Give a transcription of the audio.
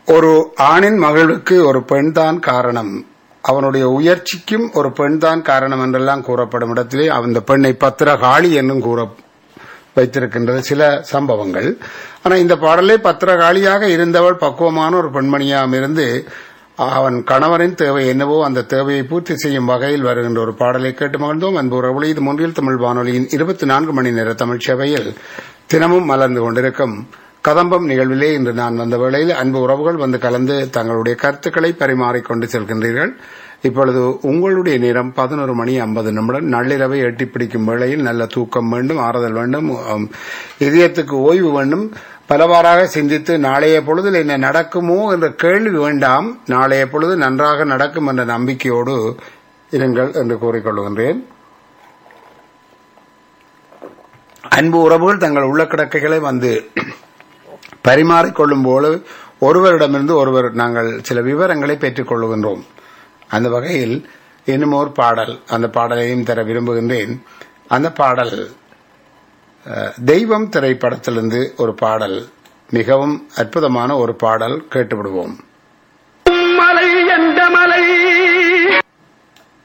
ஒரு ஆணின் மகளுக்கு ஒரு பெண் தான் காரணம் அவனுடைய உயர்ச்சிக்கும் ஒரு பெண் தான் காரணம் என்றெல்லாம் கூறப்படும் இடத்திலே அந்த பெண்ணை பத்திரகாளி என்னும் கூற வைத்திருக்கின்றது சில சம்பவங்கள் ஆனா இந்த பாடலே பத்திரகாளியாக இருந்தவள் பக்குவமான ஒரு பெண்மணியாம் இருந்து அவன் கணவனின் தேவை என்னவோ அந்த தேவையை பூர்த்தி செய்யும் வகையில் வருகின்ற ஒரு பாடலை கேட்டு மகிழ்ந்தோம் அன்பு உறவுகளை இது முன்றில் தமிழ் வானொலியின் இருபத்தி நான்கு மணி நேர தமிழ் சேவையில் தினமும் மலர்ந்து கொண்டிருக்கும் கதம்பம் நிகழ்விலே இன்று நான் வந்த வேளையில் அன்பு உறவுகள் வந்து கலந்து தங்களுடைய கருத்துக்களை பரிமாறிக்கொண்டு செல்கின்றீர்கள் இப்பொழுது உங்களுடைய நேரம் பதினோரு மணி ஐம்பது நிமிடம் நள்ளிரவை எட்டி பிடிக்கும் வேளையில் நல்ல தூக்கம் வேண்டும் ஆறுதல் வேண்டும் உம், இதயத்துக்கு ஓய்வு வேண்டும் பலவாறாக சிந்தித்து நாளைய பொழுதில் என்ன நடக்குமோ என்ற கேள்வி வேண்டாம் நாளைய பொழுது நன்றாக நடக்கும் என்ற நம்பிக்கையோடு இருங்கள் என்று கூறிக்கொள்கின்றேன் அன்பு உறவுகள் தங்கள் உள்ள கிடக்கைகளை வந்து பரிமாறிக்கொள்ளும் போது ஒருவரிடமிருந்து ஒருவர் நாங்கள் சில விவரங்களை பெற்றுக் கொள்ளுகின்றோம் அந்த வகையில் இன்னும் ஒரு பாடல் அந்த பாடலையும் தர விரும்புகின்றேன் அந்த பாடல் அஹ், தெய்வம் திரைப்படத்திலிருந்து ஒரு பாடல் மிகவும் அற்புதமான ஒரு பாடல் கேட்டுவிடுவோம்